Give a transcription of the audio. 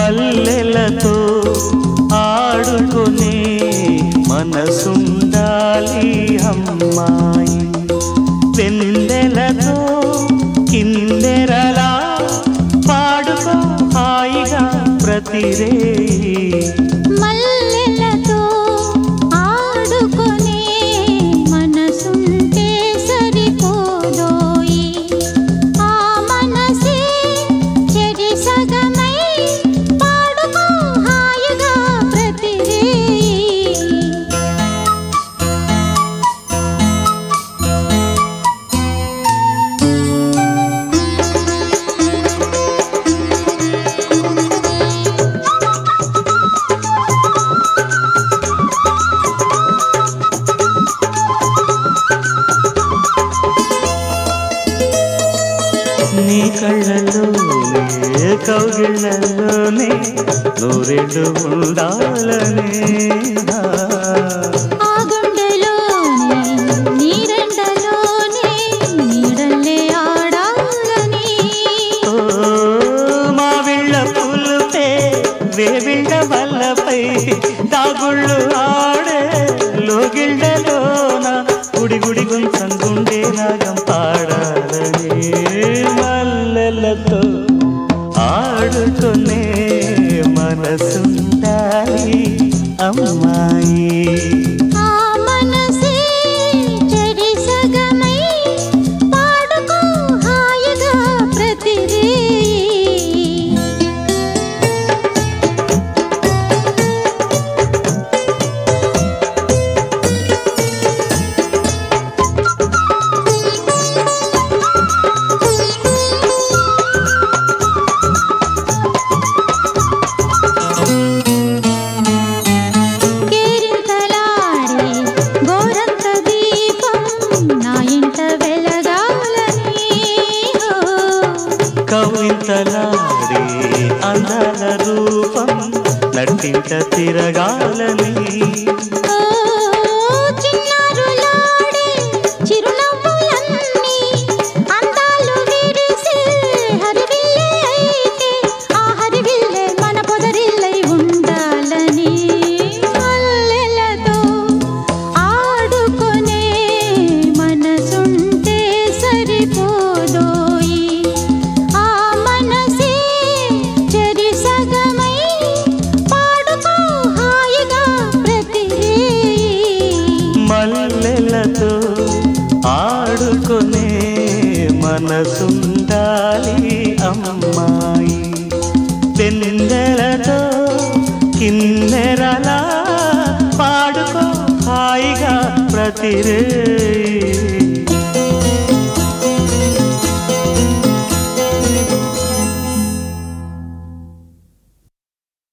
మల్లెలతో ఆడుకునే మనసుండాలి అమ్మాయి వెన్నెలతో కిందెరలా పాడుకో హాయిగా ప్రతిరే మల్లెలతో ఆడుకునే మనసుంటే సరిపోదోయి ఆ మనసే చెడి సగమై పాడుకో హాయిగా ప్రతిరే నీ కళ్ళలోనే కౌగిళ్ళలోనే నూరెళ్ళు ఉండాలనే ఆ గుండెలోనే నీరెండలోనే నీడల్లే ఆడాలని ఓ మా విళ్ళ పులుపే వేవిళ్ళ వల్లపై దాగుళ్ళు ఆడే లోగిళ్ళలోన గుడి గుడి గుంసం గుండె రాగం పాడాలని మల్లెలతో ఆడుకునే మనసుండాలి అమ్మాయి ఆ మనసే చెడి సగమై పాడుకో హాయిగా ప్రతిరే కేరింతలాడే గోరంత దీపం నా ఇంట వెలగాలని ఓ. కవింతలాడే అందాల రూపం నటింట తిరగాలని ఓ చిన్నారులాడే చిరునవ్వులన్నీ అందాలు విరిసే హరివిల్లే అయితే ఆ హరివిల్లే మన పొదరిల్లై ఉండాలని మల్లెలతో ఆడుకునే మనసుంటే సరిపోదోయి ఆ మనసే చెరి సగమై పాడుకో హాయిగా ప్రతిరే మల్లెలతో ఆడుకునే మనసుండాలి అమ్మాయి వెన్నెలతో కిన్నెరలా పాడుకో హాయిగా ప్రతిరే